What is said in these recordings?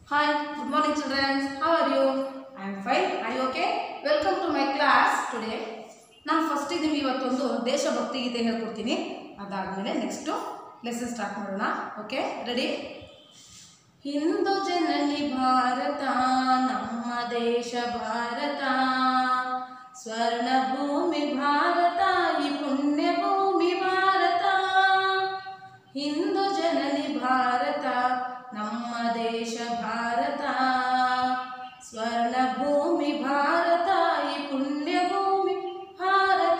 Hi, good morning children. How are you? I am fine. Are you okay? Welcome to my class today. ನಾನು ಫಸ್ಟಿಗೆ ನಿಮಗೆ ಇವತ್ತೊಂದು ದೇಶಭಕ್ತಿ ಗೀತೆ ಹೇಳ್ಕೊಡ್ತೀನಿ ಅದಾದಮೇಲೆ ನೆಕ್ಸ್ಟು ಲೆಸನ್ ಸ್ಟಾರ್ಟ್ ಮಾಡೋಣ ಓಕೆ ರೆಡಿ ಹಿಂದೂ ಜನನಿ ಭಾರತ ನಮ್ಮ ದೇಶ ಭಾರತ ಸ್ವರ್ಣ ಭೂಮಿ ಭಾರತ ಈ ಪುಣ್ಯ ಭೂಮಿ ಭಾರತ ಹಿಂದೂ ಜನನಿ ಭಾರತ ನಮ್ಮ ದೇಶ ಭಾರತ ಸ್ವರ್ಣ ಭೂಮಿ ಭಾರತ ಈ ಪುಣ್ಯ ಭೂಮಿ ಭಾರತ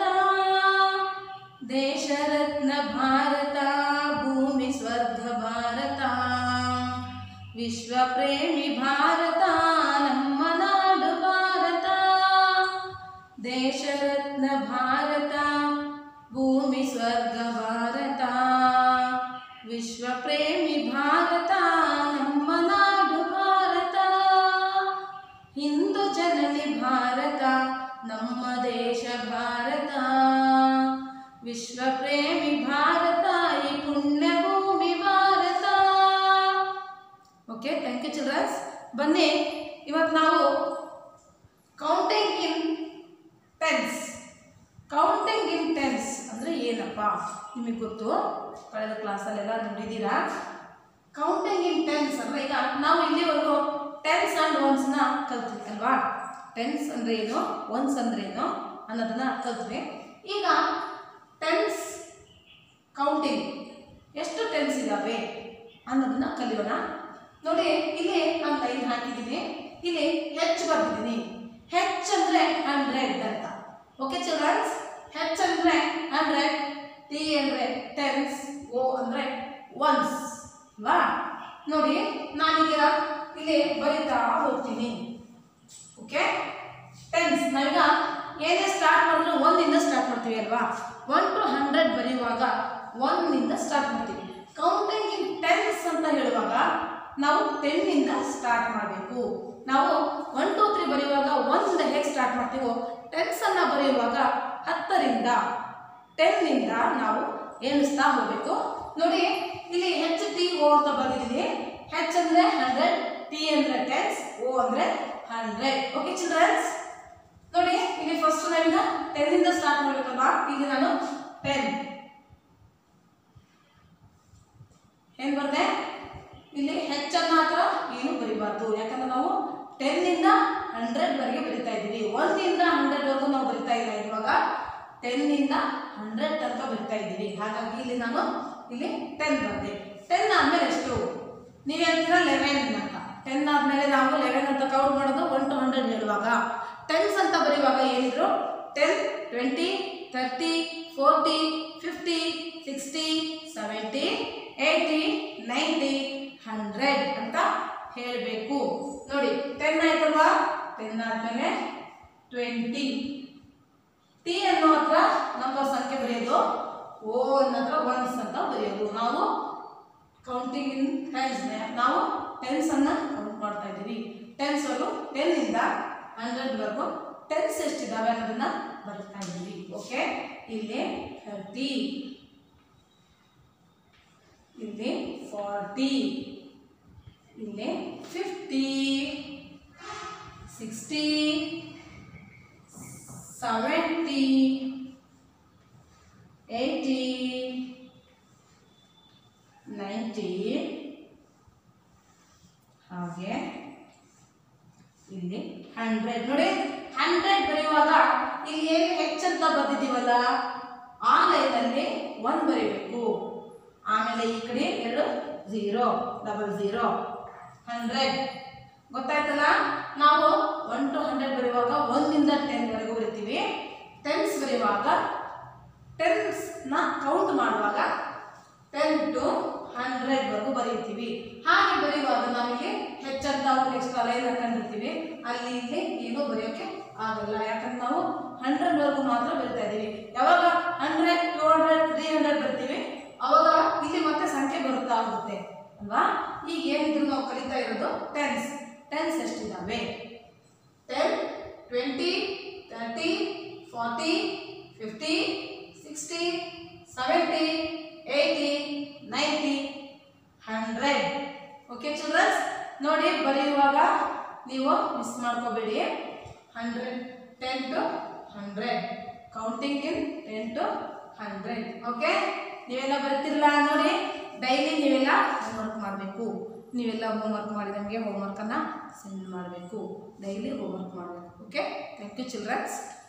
ದೇಶ ರತ್ನ ಭಾರತ ಭೂಮಿ ಸ್ವರ್ಗ ಭಾರತ ವಿಶ್ವ ಪ್ರೇಮಿ ಭಾರತ ನಮ್ಮ ನಾಡು ಭಾರತ ದೇಶ ರತ್ನ ಭಾರತ ಭೂಮಿ ಸ್ವರ್ಗ ಭಾರತ ವಿಶ್ವ ಪ್ರೇಮಿ ಭಾರತ ನಮ್ಮ ನಾಡು ಭಾರತ ಹಿಂದೂ ಜನನಿ ಭಾರತ ನಮ್ಮ ದೇಶ ಭಾರತ ವಿಶ್ವ ಪ್ರೇಮಿ ಭಾರತ ಈ ಪುಣ್ಯ ಭೂಮಿ Bharata okay thank you childrens ಬನ್ನಿ ಇವತ್ತು ನಾವು counting in tens counting in tens ಅಂದರೆ ಏನಪ್ಪ ನಿಮಗೆ ಗೊತ್ತು ಕಳೆದ ಕ್ಲಾಸಲ್ಲೆಲ್ಲ ನೋಡಿದ್ದೀರಾ ಕೌಂಟಿಂಗ್ ಇನ್ ಟೆನ್ಸ್ ಅಂದರೆ ಈಗ ನಾವು ಇಲ್ಲಿವರೆಗೂ ಟೆನ್ಸ್ ಆ್ಯಂಡ್ ಒನ್ಸ್ನ ಕಲ್ತ್ವಿ ಅಲ್ವಾ ಟೆನ್ಸ್ ಅಂದರೆ ಏನು ಒನ್ಸ್ ಅಂದರೆ ಏನು ಅನ್ನೋದನ್ನ ಕಲ್ತ್ವಿ ಈಗ ಟೆನ್ಸ್ ಕೌಂಟಿಂಗ್ ಎಷ್ಟು ಟೆನ್ಸ್ ಇದ್ದಾವೆ ಅನ್ನೋದನ್ನ ಕಲಿಯೋಣ ನೋಡಿ ಇಲ್ಲಿ ನಾನು ಲೈನ್ ಹಾಕಿದ್ದೀನಿ ಇಲ್ಲಿ ಹೆಚ್ಚು ಬರ್ತಿದ್ದೀನಿ ಹೆಚ್ ಅಂದರೆ ಹಂಡ್ರೆಡ್ ಅಂತ ಓಕೆ ಚಿಲ್ಡ್ರನ್ಸ್ ಹೆಚ್ ಅಂದರೆ ಹಂಡ್ರೆಡ್ ಟಿ ಅಂದರೆ ಟೆನ್ಸ್ ಓ ಅಂದರೆ ಒನ್ಸ್ ಅಲ್ವಾ ನೋಡಿ ನಾನೀಗ ಇಲ್ಲಿ ಬರೀತಾ ಹೋಗ್ತೀನಿ ಓಕೆ ಟೆನ್ಸ್ ನಾವೀಗ ಏನೇ ಸ್ಟಾರ್ಟ್ ಮಾಡಿದ್ರು ಒಂದಿಂದ ಸ್ಟಾರ್ಟ್ ಮಾಡ್ತೀವಿ ಅಲ್ವಾ ಒನ್ ಟು ಹಂಡ್ರೆಡ್ ಬರೆಯುವಾಗ ಒನ್ನಿಂದ ಸ್ಟಾರ್ಟ್ ಮಾಡ್ತೀವಿ ಕೌಂಟಿಂಗ್ ಇನ್ ಟೆನ್ಸ್ ಅಂತ ಹೇಳುವಾಗ ನಾವು ಟೆನ್ನಿಂದ ಸ್ಟಾರ್ಟ್ ಮಾಡಬೇಕು ನಾವು ಒನ್ ಟು ತ್ರೀ ಬರೆಯುವಾಗ ಒಂದಿಂದ ಹೇಗೆ ಸ್ಟಾರ್ಟ್ ಮಾಡ್ತೀವೋ ಟೆನ್ಸನ್ನು ಬರೆಯುವಾಗ ಹತ್ತರಿಂದ ಟೆನ್ನಿಂದ ನಾವು ಎಣಿಸ್ತಾ ಹೋಗಬೇಕು ನೋಡಿ ಇಲ್ಲಿ ಹೆಚ್ ಟಿ ಓ ಅಂತ ಬಂದಿದ್ದೀನಿ ಹೆಚ್ ಅಂದರೆ ಹಂಡ್ರೆಡ್ ಟಿ ಅಂದರೆ ಟೆನ್ಸ್ ಓ ಅಂದರೆ ಹಂಡ್ರೆಡ್ ಓಕೆ ಚಿಲ್ಡ್ರನ್ಸ್ ನೋಡಿ ಇಲ್ಲಿ ಫಸ್ಟ್ ನಾವೀಗ ಟೆನ್ನಿಂದ ಸ್ಟಾರ್ಟ್ ಮಾಡಬೇಕಲ್ವಾ ಈಗ ನಾನು ಟೆನ್ ಏನ್ ಬರ್ದೆ ಇಲ್ಲಿ ಹೆಚ್ಚನ್ನು ಮಾತ್ರ ಏನು ಬರಿಬಾರ್ದು ಯಾಕಂದ್ರೆ ನಾವು ಟೆನ್ನಿಂದ ಹಂಡ್ರೆಡ್ವರೆಗೆ ಬರಿತಾ ಇದ್ದೀವಿ ಒಂದಿಂದ ಹಂಡ್ರೆಡ್ವರೆಗೂ ನಾವು ಬರಿತಾ ಇಲ್ಲ ಇವಾಗ ಟೆನ್ನಿಂದ ಹಂಡ್ರೆಡ್ ತನಕ ಬರಿತಾ ಇದ್ದೀವಿ ಹಾಗಾಗಿ ಇಲ್ಲಿ ನಾನು ಇಲ್ಲಿ ಟೆನ್ ಬರ್ದೆ ಟೆನ್ ಆದಮೇಲೆ ಎಷ್ಟು ನೀವು ಹೇಳ್ತೀರಾ ಲೆವೆನ್ ಅಂತ ಟೆನ್ ಆದಮೇಲೆ ನಾವು ಲೆವೆನ್ ಅಂತ ಕೌಂಟ್ ಮಾಡೋದು ಒನ್ ಟು ಹಂಡ್ರೆಡ್ ಹೇಳುವಾಗ ಟೆನ್ಸ್ ಅಂತ ಬರೆಯುವಾಗ ಏನಿದ್ರು ten twenty thirty forty fifty sixty seventy eighty ninety hundred ಅಂತ ಹೇಳಬೇಕು ನೋಡಿ ಟೆನ್ ಆಯ್ತಲ್ವಾ ಟೆನ್ ಆದಮೇಲೆ ಟ್ವೆಂಟಿ ಟಿ ಅನ್ನೋ ಹತ್ರ ನಂಬರ್ ಸಂಖ್ಯೆ ಬರೆಯೋದು ಓ ಅನ್ನೋ ಹತ್ರ ಒನ್ಸ್ ಅಂತ ಬರೆಯೋದು ನಾವು ಕೌಂಟಿಂಗ್ ಇನ್ ಟೆನ್ಸ್ ನಾವು ಟೆನ್ಸ್ ಅನ್ನ ಕೌಂಟ್ ಮಾಡ್ತಾ ಇದ್ದೀವಿ ಟೆನ್ಸ್ ಅವರು ಟೆನ್ ಇಂದ ಹಂಡ್ರೆಡ್ ವರೆಗೂ ಟೆನ್ಸ್ ಎಷ್ಟಿದಾವೆ ಅನ್ನೋದನ್ನ ಬರ್ತಾ ಇದ್ದೀವಿ ಓಕೆ ಇಲ್ಲಿ ಥರ್ಟಿ ಇಲ್ಲಿ ಫಾರ್ಟಿ ಇಲ್ಲಿ fifty sixty seventy eighty ninety ಹಾಗೆ ಇಲ್ಲಿ ಹಂಡ್ರೆಡ್ ನೋಡಿ ಹಂಡ್ರೆಡ್ ಬರೆಯುವಾಗ ಇಲ್ಲಿ ಏನು ಹೆಚ್ಚಂತ ಬರ್ದಿದ್ದೀವಲ್ಲ ಆ ಲೈನಲ್ಲಿ ಒನ್ ಬರೀಬೇಕು ಆಮೇಲೆ ಈ ಕಡೆ ಎರಡು ಝೀರೋ ಡಬಲ್ ಝೀರೋ ಹಂಡ್ರೆಡ್ ಗೊತ್ತಾಯ್ತಲ್ಲ ನಾವು ಒನ್ ಟು ಹಂಡ್ರೆಡ್ ಬರೆಯುವಾಗ ಒಂದಿಂದ ಟೆನ್ವರೆಗೂ ಬರಿತೀವಿ ಟೆನ್ಸ್ ಬರೆಯುವಾಗ ಟೆನ್ಸ್ನ ಕೌಂಟ್ ಮಾಡುವಾಗ ಟೆನ್ ಟು ಹಂಡ್ರೆಡ್ವರೆಗೂ ಬರೀತೀವಿ ಹಾಗೆ ಬರೆಯುವಾಗ ನಾವಿಲ್ಲಿ ಹೆಚ್ಚಂತ ನೆಕ್ಸ್ಟ್ ಲೈನ್ ಹಾಕೊಂಡಿರ್ತೀವಿ ಅಲ್ಲಿ ಇಲ್ಲಿ ಏನೂ ಬರೆಯೋಕ್ಕೆ ಆಗಲ್ಲ ಯಾಕಂದ್ರೆ ನಾವು ಹಂಡ್ರೆಡ್ವರೆಗೂ ಮಾತ್ರ ಬರಿತಾ ಇದ್ದೀವಿ ಯಾವಾಗ hundred two hundred three hundred ಬರ್ತೀವಿ ಅವಾಗ ಇಲ್ಲಿ ಮತ್ತೆ ಸಂಖ್ಯೆ ಬರುತ್ತಾ ಹೋಗುತ್ತೆ ಅಲ್ವಾ ಈಗ ಏನಿದ್ರು ನಾವು ಕಲಿತಾ ಇರೋದು ಟೆನ್ಸ್ ಟೆನ್ಸ್ ಎಷ್ಟಿದ್ದಾವೆ ten twenty thirty forty fifty sixty seventy eighty ninety hundred okay childrens ನೋಡಿ ಬರೆಯುವಾಗ ನೀವು ಮಿಸ್ ಮಾಡ್ಕೋಬೇಡಿ hundred ten to hundred counting in ten to hundred okay ನೀವೆಲ್ಲ ಬರ್ತಿರಲ್ಲ ನೋಡಿ ಡೈಲಿ ನೀವೆಲ್ಲ ಹೋಮ್ವರ್ಕ್ ಮಾಡಬೇಕು ನೀವೆಲ್ಲ ಹೋಮ್ವರ್ಕ್ ಮಾಡಿ ನಮಗೆ ಹೋಮ್ವರ್ಕನ್ನು ಸೆಂಡ್ ಮಾಡಬೇಕು ಡೈಲಿ ಹೋಮ್ವರ್ಕ್ ಮಾಡಬೇಕು ಓಕೆ ಥ್ಯಾಂಕ್ ಯು ಚಿಲ್ಡ್ರನ್ಸ್